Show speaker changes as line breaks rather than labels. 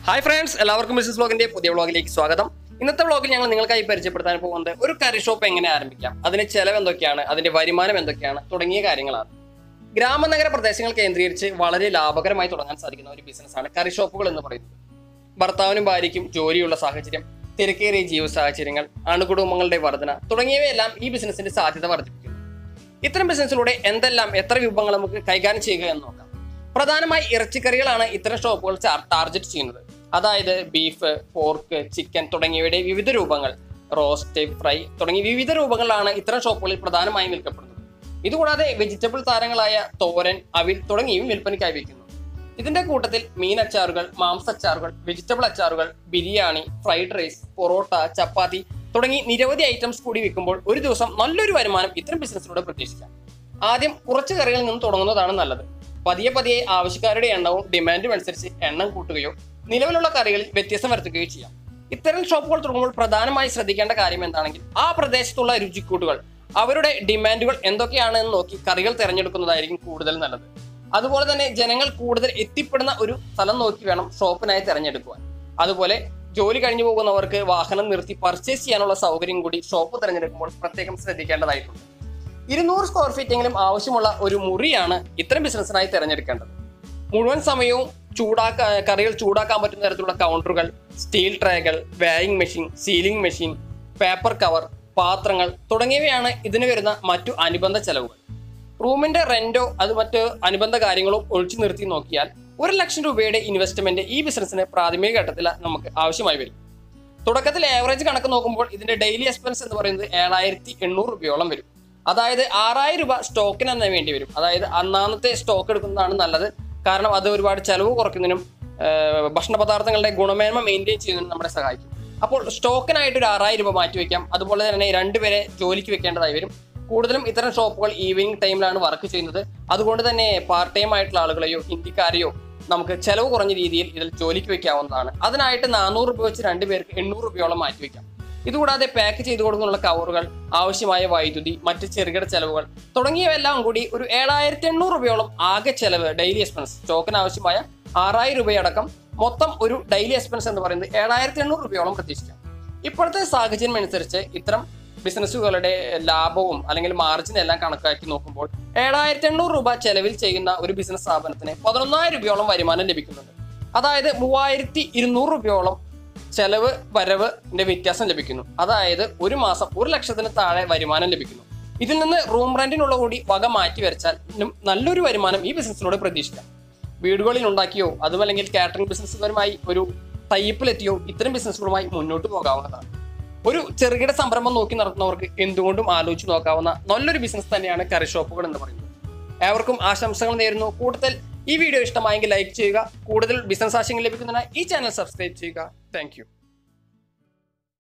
hi friends എല്ലാവർക്കും business വ്ളോഗിന്റെ പുതിയ വ്ളോഗിലേക്ക് സ്വാഗതം ഇന്നത്തെ വ്ളോഗിൽ ഞങ്ങൾ നിങ്ങൾക്കായി പരിചയപ്പെടുത്താൻ പോകുന്നത് ഒരു കറി ഷോപ്പ് എങ്ങനെ ആരംഭിക്കാം അതിന്റെ ചെലവ് എന്തൊക്കെയാണ് അതിന്റെ വരുമാനം എന്തൊക്കെയാണ് തുടങ്ങിയ കാര്യങ്ങളാണ് ഗ്രാമനഗര പ്രദേശങ്ങൾ കേന്ദ്രീകരിച്ച് വളരെ ലാഭകരമായി തുടങ്ങാൻ സാധിക്കുന്ന ഒരു ബിസിനസ്സാണ് കറി ഷോപ്പുകൾ എന്ന് പറയുന്നത് ഭർത്താവിനും ഭാര്യയ്ക്കും ജോലിയുള്ള സാഹചര്യം തിരക്കേറിയ ജീവിത സാഹചര്യങ്ങൾ അണുകുടുംബങ്ങളുടെ വർധന തുടങ്ങിയവയെല്ലാം ഈ ബിസിനസിന്റെ സാധ്യത വർദ്ധിപ്പിക്കുന്നു ഇത്തരം ബിസിനസ്സിലൂടെ എന്തെല്ലാം എത്ര വിഭവങ്ങൾ നമുക്ക് കൈകാര്യം ചെയ്യുക എന്ന് നോക്കാം പ്രധാനമായി ഇറച്ചിക്കറികളാണ് ഇത്തരം ഷോപ്പുകൾ ചാർ- ടാർഗറ്റ് ചെയ്യുന്നത് അതായത് ബീഫ് പോർക്ക് ചിക്കൻ തുടങ്ങിയവയുടെ വിവിധ രൂപങ്ങൾ റോസ്റ്റ് ഫ്രൈ തുടങ്ങിയ വിവിധ രൂപങ്ങളിലാണ് ഇത്തരം ഷോപ്പുകളിൽ പ്രധാനമായും വിൽക്കപ്പെടുന്നത് ഇതുകൂടാതെ വെജിറ്റബിൾ താരങ്ങളായ തോരൻ അവിൽ തുടങ്ങിയവയും വിൽപ്പനയ്ക്കായി വയ്ക്കുന്നു ഇതിന്റെ കൂട്ടത്തിൽ മീൻ അച്ചാറുകൾ മാംസ അച്ചാറുകൾ വെജിറ്റബിൾ അച്ചാറുകൾ ബിരിയാണി ഫ്രൈഡ് റൈസ് പൊറോട്ട ചപ്പാത്തി തുടങ്ങി നിരവധി ഐറ്റംസ് കൂടി വിൽക്കുമ്പോൾ ഒരു ദിവസം നല്ലൊരു വരുമാനം ഇത്തരം ബിസിനസ്സിലൂടെ പ്രതീക്ഷിക്കാം ആദ്യം കുറച്ച് കറികളിൽ നിന്ന് തുടങ്ങുന്നതാണ് നല്ലത് പതിയെ പതിയെ ആവശ്യക്കാരുടെ എണ്ണവും ഡിമാൻഡും അനുസരിച്ച് എണ്ണം കൂട്ടുകയോ നിലവിലുള്ള കറികളിൽ വ്യത്യസ്തം വരുത്തുകയോ ചെയ്യാം ഇത്തരം ഷോപ്പുകൾ തുടങ്ങുമ്പോൾ പ്രധാനമായി ശ്രദ്ധിക്കേണ്ട കാര്യം എന്താണെങ്കിൽ ആ പ്രദേശത്തുള്ള രുചിക്കൂട്ടുകൾ അവരുടെ ഡിമാൻഡുകൾ എന്തൊക്കെയാണ് എന്ന് നോക്കി കറികൾ തിരഞ്ഞെടുക്കുന്നതായിരിക്കും കൂടുതൽ നല്ലത് അതുപോലെ തന്നെ ജനങ്ങൾ കൂടുതൽ എത്തിപ്പെടുന്ന ഒരു സ്ഥലം നോക്കി വേണം ഷോപ്പിനായി തിരഞ്ഞെടുക്കുവാൻ അതുപോലെ ജോലി കഴിഞ്ഞു പോകുന്നവർക്ക് വാഹനം നിർത്തി പർച്ചേസ് ചെയ്യാനുള്ള സൗകര്യം കൂടി ഷോപ്പ് തിരഞ്ഞെടുക്കുമ്പോൾ പ്രത്യേകം ശ്രദ്ധിക്കേണ്ടതായിട്ടുണ്ട് ഇരുന്നൂറ് സ്ക്വയർ ഫീറ്റെങ്കിലും ആവശ്യമുള്ള ഒരു മുറിയാണ് ഇത്തരം ബിസിനസ്സിനായി തിരഞ്ഞെടുക്കേണ്ടത് മുഴുവൻ സമയവും ചൂടാക്കാ കറികൾ ചൂടാക്കാൻ പറ്റുന്ന തരത്തിലുള്ള കൗണ്ടറുകൾ സ്റ്റീൽ ട്രേകൾ weighing machine sealing machine paper cover പാത്രങ്ങൾ തുടങ്ങിയവയാണ് ഇതിന് വരുന്ന മറ്റു അനുബന്ധ ചെലവുകൾ റൂമിന്റെ റെന്റോ അത് മറ്റ് അനുബന്ധ കാര്യങ്ങളും ഒഴിച്ചു നിർത്തി നോക്കിയാൽ ഒരു ലക്ഷം രൂപയുടെ ഇൻവെസ്റ്റ്മെന്റ് ഈ ബിസിനസ്സിന് പ്രാഥമിക ഘട്ടത്തിൽ നമുക്ക് ആവശ്യമായി വരും തുടക്കത്തിൽ ആവറേജ് കണക്ക് നോക്കുമ്പോൾ ഇതിന്റെ ഡെയിലി എക്സ്പെൻസ് എന്ന് പറയുന്നത് ഏഴായിരത്തി എണ്ണൂറ് രൂപയോളം വരും അതായത് ആറായിരം രൂപ സ്റ്റോക്കിന് തന്നെ വേണ്ടി വരും അതായത് അന്നാന്നത്തെ സ്റ്റോക്ക് എടുക്കുന്നതാണ് നല്ലത് കാരണം അത് ഒരുപാട് ചെലവ് കുറയ്ക്കുന്നതിനും ആഹ്, ഭക്ഷണ പദാർത്ഥങ്ങളുടെ ഗുണമേന്മ മെയിൻറ്റെയിൻ ചെയ്യുന്നതിനും നമ്മളെ സഹായിക്കും അപ്പോൾ സ്റ്റോക്കിനായിട്ട് ഒരു ആറായിരം രൂപ മാറ്റി വെക്കാം അതുപോലെ തന്നെ രണ്ടുപേരെ ജോലിക്ക് വെക്കേണ്ടതായി വരും കൂടുതലും ഇത്തരം ഷോപ്പുകൾ ഈവനിങ് ടൈമിലാണ് വർക്ക് ചെയ്യുന്നത് അതുകൊണ്ട് തന്നെ പാർട്ട് ടൈം ആയിട്ടുള്ള ആളുകളെയോ ഹിന്ദിക്കാരെയോ നമുക്ക് ചെലവ് കുറഞ്ഞ രീതിയിൽ ഇതിൽ ജോലിക്ക് വെക്കാവുന്നതാണ് അതിനായിട്ട് നാനൂറ് രൂപ വെച്ച് രണ്ടുപേർക്ക് എണ്ണൂറ് രൂപയോളം മാറ്റി വെക്കാം ഇതുകൂടാതെ പാക്ക് ചെയ്ത് കൊടുക്കാനുള്ള കവറുകൾ ആവശ്യമായ വൈദ്യുതി മറ്റ് ചെറുകിട ചെലവുകൾ തുടങ്ങിയവയെല്ലാം കൂടി ഒരു ഏഴായിരത്തി എണ്ണൂറ് രൂപയോളം ആകെ ചെലവ് ഡെയിലി എക്സ്പെൻസ് സ്റ്റോക്കിന് ആവശ്യമായ ആറായിരം രൂപയടക്കം മൊത്തം ഒരു ഡെയിലി എക്സ്പെൻസ് എന്ന് പറയുന്നത് ഏഴായിരത്തി എണ്ണൂറ് രൂപയോളം പ്രതീക്ഷിക്കാം ഇപ്പോഴത്തെ സാഹചര്യം അനുസരിച്ച് ഇത്തരം ബിസിനസ്സുകളുടെ ലാഭവും അല്ലെങ്കിൽ മാർജിൻ എല്ലാം കണക്കാക്കി നോക്കുമ്പോൾ ഏഴായിരത്തി എണ്ണൂറ് രൂപ ചെലവിൽ ചെയ്യുന്ന ഒരു ബിസിനസ് സ്ഥാപനത്തിന് പതിനൊന്നായിരം രൂപയോളം വരുമാനം ലഭിക്കുന്നുണ്ട് അതായത് മൂവായിരത്തി ഇരുന്നൂറ് രൂപയോളം ചെലവ് വരവിന്റെ വ്യത്യാസം ലഭിക്കുന്നു അതായത് ഒരു മാസം ഒരു ലക്ഷത്തിന് താഴെ വരുമാനം ലഭിക്കുന്നു ഇതിൽ നിന്ന് റൂം റെന്റിനുള്ള കൂടി വക മാറ്റി വരച്ചാൽ നും നല്ലൊരു വരുമാനം ഈ ബിസിനസ്സിലൂടെ പ്രതീക്ഷിക്കാം വീടുകളിൽ ഉണ്ടാക്കിയോ അതുമല്ലെങ്കിൽ കാറ്ററിംഗ് ബിസിനസ്സുകാരുമായി ഒരു തയ്യപ്പിലെത്തിയോ ഇത്തരം ബിസിനസ്സുകളുമായി മുന്നോട്ട് പോകാവുന്നതാണ് ഒരു ചെറുകിട സംരംഭം നോക്കി നടത്തുന്നവർക്ക് എന്തുകൊണ്ടും ആലോചിച്ച് നോക്കാവുന്ന നല്ലൊരു ബിസിനസ് തന്നെയാണ് കറി ഷോപ്പുകൾ എന്ന് പറയുന്നത് ഏവർക്കും ആശംസകൾ നേരുന്നു കൂടുതൽ ഈ വീഡിയോ ഇഷ്ടമായെങ്കിൽ ലൈക്ക് ചെയ്യുക കൂടുതൽ ബിസിനസ് ആശയങ്ങൾ ലഭിക്കുന്നതിനായി ഈ ചാനൽ സബ്സ്ക്രൈബ് ചെയ്യുക താങ്ക്